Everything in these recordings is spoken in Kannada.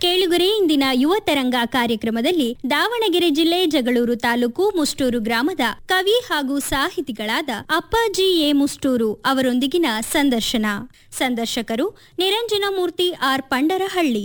ಕೇಳುಗರೆ ಇಂದಿನ ಯುವ ತರಂಗ ಕಾರ್ಯಕ್ರಮದಲ್ಲಿ ದಾವಣಗೆರೆ ಜಿಲ್ಲೆ ಜಗಳೂರು ತಾಲೂಕು ಮುಷ್ಟೂರು ಗ್ರಾಮದ ಕವಿ ಹಾಗೂ ಸಾಹಿತಿಗಳಾದ ಅಪ್ಪಾಜಿ ಎ ಮುಷ್ಟೂರು ಅವರೊಂದಿಗಿನ ಸಂದರ್ಶನ ಸಂದರ್ಶಕರು ನಿರಂಜನಮೂರ್ತಿ ಆರ್ ಪಂಡರಹಳ್ಳಿ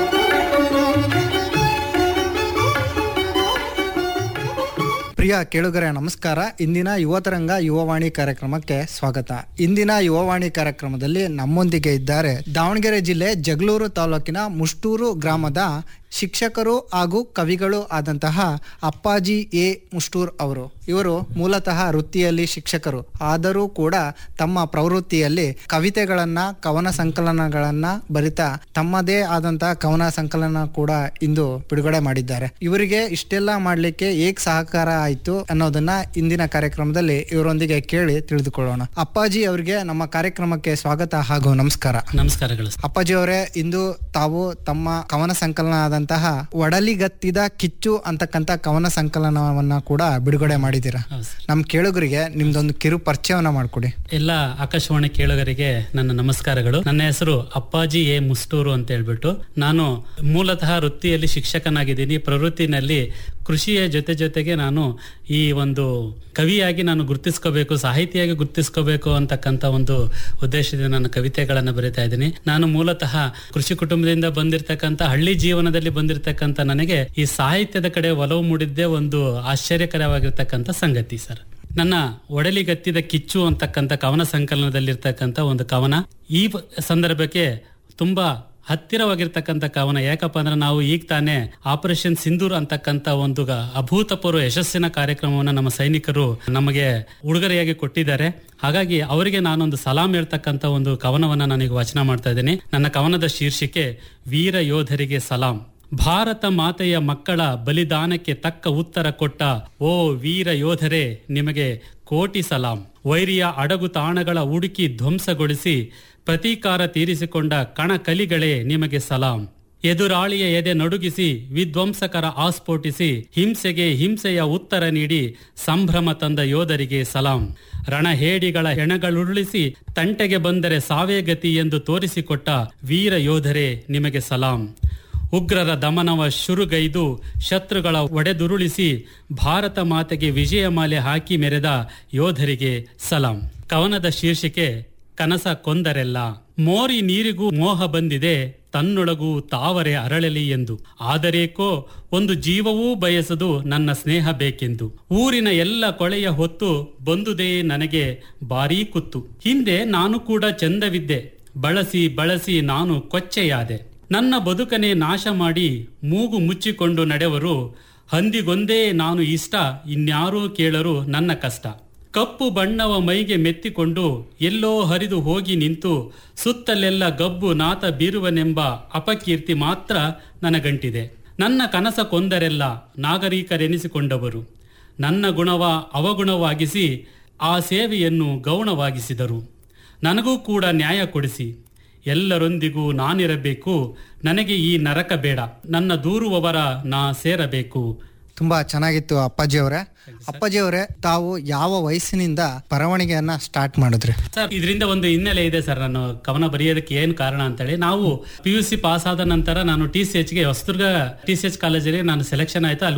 ಪ್ರಿಯ ಕೇಳುಗರೆ ನಮಸ್ಕಾರ ಇಂದಿನ ಯುವತರಂಗ ಯುವವಾಣಿ ಕಾರ್ಯಕ್ರಮಕ್ಕೆ ಸ್ವಾಗತ ಇಂದಿನ ಯುವವಾಣಿ ಕಾರ್ಯಕ್ರಮದಲ್ಲಿ ನಮ್ಮೊಂದಿಗೆ ಇದ್ದಾರೆ ದಾವಣಗೆರೆ ಜಿಲ್ಲೆ ಜಗಳೂರು ತಾಲೂಕಿನ ಮುಷ್ಟೂರು ಗ್ರಾಮದ ಶಿಕ್ಷಕರು ಹಾಗೂ ಕವಿಗಳು ಆದಂತಹ ಅಪ್ಪಾಜಿ ಎ ಮುಷ್ಟೂರ್ ಅವರು ಇವರು ಮೂಲತಃ ವೃತ್ತಿಯಲ್ಲಿ ಶಿಕ್ಷಕರು ಆದರೂ ಕೂಡ ತಮ್ಮ ಪ್ರವೃತ್ತಿಯಲ್ಲಿ ಕವಿತೆಗಳನ್ನ ಕವನ ಸಂಕಲನಗಳನ್ನ ಬರಿತಾ ತಮ್ಮದೇ ಆದಂತಹ ಕವನ ಸಂಕಲನ ಕೂಡ ಇಂದು ಬಿಡುಗಡೆ ಮಾಡಿದ್ದಾರೆ ಇವರಿಗೆ ಇಷ್ಟೆಲ್ಲ ಮಾಡ್ಲಿಕ್ಕೆ ಏಕ್ ಸಹಕಾರ ಆಯ್ತು ಅನ್ನೋದನ್ನ ಇಂದಿನ ಕಾರ್ಯಕ್ರಮದಲ್ಲಿ ಇವರೊಂದಿಗೆ ಕೇಳಿ ತಿಳಿದುಕೊಳ್ಳೋಣ ಅಪ್ಪಾಜಿ ಅವರಿಗೆ ನಮ್ಮ ಕಾರ್ಯಕ್ರಮಕ್ಕೆ ಸ್ವಾಗತ ಹಾಗೂ ನಮಸ್ಕಾರ ನಮಸ್ಕಾರಗಳು ಸರ್. ಅಪ್ಪಾಜಿ ಅವರೇ ಇಂದು ತಾವು ತಮ್ಮ ಕವನ ಸಂಕಲನ ಆದಂತಹ ಒಡಲಿಗತ್ತಿದ ಕಿಚ್ಚು ಅಂತಕ್ಕಂತ ಕವನ ಸಂಕಲನವನ್ನ ಕೂಡ ಬಿಡುಗಡೆ ಮಾಡಿದ್ದೀರಾ ಹೌದು ಸರ್. ನಮ್ ಕೇಳುಗರಿಗೆ ನಿಮ್ದೊಂದು ಕಿರು ಪರಿಚಯವನ್ನ ಮಾಡ್ಕೊಡಿ ಎಲ್ಲ ಆಕಾಶವಾಣಿ ಕೇಳುಗರಿಗೆ ನನ್ನ ನಮಸ್ಕಾರಗಳು ನನ್ನ ಹೆಸರು ಅಪ್ಪಾಜಿ ಎ ಮುಷ್ಟೂರು ಅಂತ ಹೇಳ್ಬಿಟ್ಟು ನಾನು ಮೂಲತಃ ವೃತ್ತಿಯಲ್ಲಿ ಶಿಕ್ಷಕನಾಗಿದ್ದೀನಿ ಪ್ರವೃತ್ತಿನಲ್ಲಿ ಕೃಷಿಯ ಜೊತೆ ಜೊತೆಗೆ ನಾನು ಈ ಒಂದು ಕವಿಯಾಗಿ ನಾನು ಗುರುತಿಸ್ಕೋಬೇಕು ಸಾಹಿತಿಯಾಗಿ ಗುರುತಿಸ್ಕೋಬೇಕು ಅಂತಕ್ಕಂಥ ಒಂದು ಉದ್ದೇಶದಿಂದ ನಾನು ಕವಿತೆಗಳನ್ನು ಬರಿತಾ ಇದ್ದೀನಿ ನಾನು ಮೂಲತಃ ಕೃಷಿ ಕುಟುಂಬದಿಂದ ಬಂದಿರತಕ್ಕಂಥ ಹಳ್ಳಿ ಜೀವನದಲ್ಲಿ ಬಂದಿರತಕ್ಕಂಥ ನನಗೆ ಈ ಸಾಹಿತ್ಯದ ಕಡೆ ಒಲವು ಮೂಡಿದ್ದೇ ಒಂದು ಆಶ್ಚರ್ಯಕರವಾಗಿರ್ತಕ್ಕಂಥ ಸಂಗತಿ ಸರ್ ನನ್ನ ಒಡಲಿಗತ್ತಿದ ಕಿಚ್ಚು ಅಂತಕ್ಕಂಥ ಕವನ ಸಂಕಲನದಲ್ಲಿರ್ತಕ್ಕಂಥ ಒಂದು ಕವನ ಈ ವ- ಸಂದರ್ಭಕ್ಕೆ ತುಂಬಾ ಹತ್ತಿರವಾಗಿರ್ತಕ್ಕಂಥ ಕವನ ಯಾಕಪ್ಪ ಅಂದ್ರೆ ನಾವು ಈಗ ತಾನೇ ಆಪರೇಷನ್ ಸಿಂಧೂರ್ ಅಂತಕ್ಕಂಥ ಒಂದು ಗ- ಅಭೂತಪೂರ್ವ ಯಶಸ್ಸಿನ ಕಾರ್ಯಕ್ರಮವನ್ನು ನಮ್ಮ ಸೈನಿಕರು ನಮಗೆ ಉಡುಗೊರೆಯಾಗಿ ಕೊಟ್ಟಿದ್ದಾರೆ ಹಾಗಾಗಿ ಅವರಿಗೆ ನಾನೊಂದು ಸಲಾಂ ಹೇಳ್ತಕ್ಕಂಥ ಒಂದು ಕವನವನ್ನ ನಾನೀಗ ವಾಚನ ಮಾಡ್ತಾ ಇದ್ದೀನಿ ನನ್ನ ಕವನದ ಶೀರ್ಷಿಕೆ ವೀರ ಯೋಧರಿಗೆ ಸಲಾಂ ಭಾರತ ಮಾತೆಯ ಮಕ್ಕಳ ಬಲಿದಾನಕ್ಕೆ ತಕ್ಕ ಉತ್ತರ ಕೊಟ್ಟ ಓ ವೀರ ಯೋಧರೇ ನಿಮಗೆ ಕೋಟಿ ಸಲಾಂ ವೈರಿಯ ಅಡಗು ತಾಣಗಳ ಹುಡುಕಿ ಧ್ವಂಸಗೊಳಿಸಿ ಪ್ರತೀಕಾರ ತೀರಿಸಿಕೊಂಡ ಕಣಕಲಿಗಳೇ ನಿಮಗೆ ಸಲಾಂ ಎದುರಾಳಿಯ ಎದೆ ನಡುಗಿಸಿ ವಿಧ್ವಂಸಕರ ಆಸ್ಫೋಟಿಸಿ ಹಿಂಸೆಗೆ ಹಿಂಸೆಯ ಉತ್ತರ ನೀಡಿ ಸಂಭ್ರಮ ತಂದ ಯೋಧರಿಗೆ ಸಲಾಂ ರಣಹೇಡಿಗಳ ಹೆಣಗಳುರುಳಿಸಿ ತಂಟೆಗೆ ಬಂದರೆ ಸಾವೇ ಗತಿ ಎಂದು ತೋರಿಸಿಕೊಟ್ಟ ವೀರ ಯೋಧರೇ ನಿಮಗೆ ಸಲಾಂ ಉಗ್ರರ ದಮನವ ಶುರುಗೈದು ಶತ್ರುಗಳ ಒಡೆದುರುಳಿಸಿ ಭಾರತ ಮಾತೆಗೆ ವಿಜಯಮಾಲೆ ಹಾಕಿ ಮೆರೆದ ಯೋಧರಿಗೆ ಸಲಾಂ ಕವನದ ಶೀರ್ಷಿಕೆ ಕನಸ ಕೊಂದರೆಲ್ಲ ಮೋರಿ ನೀರಿಗೂ ಮೋಹ ಬಂದಿದೆ ತನ್ನೊಳಗೂ ತಾವರೆ ಅರಳಲಿ ಎಂದು ಆದರೇಕೋ ಒಂದು ಜೀವವೂ ಬಯಸದು ನನ್ನ ಸ್ನೇಹ ಬೇಕೆಂದು ಊರಿನ ಎಲ್ಲ ಕೊಳೆಯ ಹೊತ್ತು ಬಂದುದೇ ನನಗೆ ಭಾರೀ ಕುತ್ತು ಹಿಂದೆ ನಾನು ಕೂಡ ಚಂದವಿದ್ದೆ ಬಳಸಿ ಬಳಸಿ ನಾನು ಕೊಚ್ಚೆಯಾದೆ ನನ್ನ ಬದುಕನೆ ನಾಶ ಮಾಡಿ ಮೂಗು ಮುಚ್ಚಿಕೊಂಡು ನಡೆವರು ಹಂದಿಗೊಂದೇ ನಾನು ಇಷ್ಟ ಇನ್ಯಾರೂ ಕೇಳರು ನನ್ನ ಕಷ್ಟ ಕಪ್ಪು ಬಣ್ಣವ ಮೈಗೆ ಮೆತ್ತಿಕೊಂಡು ಎಲ್ಲೋ ಹರಿದು ಹೋಗಿ ನಿಂತು ಸುತ್ತಲೆಲ್ಲ ಗಬ್ಬು ನಾತ ಬೀರುವನೆಂಬ ಅಪಕೀರ್ತಿ ಮಾತ್ರ ನನಗಂಟಿದೆ ನನ್ನ ಕನಸ ಕೊಂದರೆಲ್ಲ ನಾಗರಿಕರೆನಿಸಿಕೊಂಡವರು ನನ್ನ ಗುಣವ ಅವಗುಣವಾಗಿಸಿ ಆ ಸೇವೆಯನ್ನು ಗೌಣವಾಗಿಸಿದರು ನನಗೂ ಕೂಡ ನ್ಯಾಯ ಕೊಡಿಸಿ ಎಲ್ಲರೊಂದಿಗೂ ನಾನಿರಬೇಕು ನನಗೆ ಈ ನರಕ ಬೇಡ ನನ್ನ ದೂರುವವರ ನಾ ಸೇರಬೇಕು ತುಂಬಾ ಚೆನ್ನಾಗಿತ್ತು ಅಪ್ಪಾಜಿ ಅವರೇ ಅಪ್ಪಾಜಿ ಅವರೇ ತಾವು ಯಾವ ವಯಸ್ಸಿನಿಂದ ಬರವಣಿಗೆಯನ್ನ ಸ್ಟಾರ್ಟ್ ಮಾಡಿದ್ರಿ ಸರ್ ಇದರಿಂದ ಒಂದು ಹಿನ್ನೆಲೆ ಇದೆ ಸರ್ ನಾನು ಕವನ ಬರೆಯೋದಕ್ಕೆ ಏನು ಕಾರಣ ಅಂತೇಳಿ ನಾವು ಪಿ ಯು ಸಿ ಪಾಸ್ ಆದ ನಂತರ ನಾನು ಟಿ ಸಿ ಎಚ್ಗೆ ಹೊಸದುರ್ಗ ಟಿ ಸಿ ಎಚ್ ಕಾಲೇಜಲ್ಲಿ ನಾನು ಸೆಲೆಕ್ಷನ್ ಆಯ್ತು ಅಲ್ಲಿ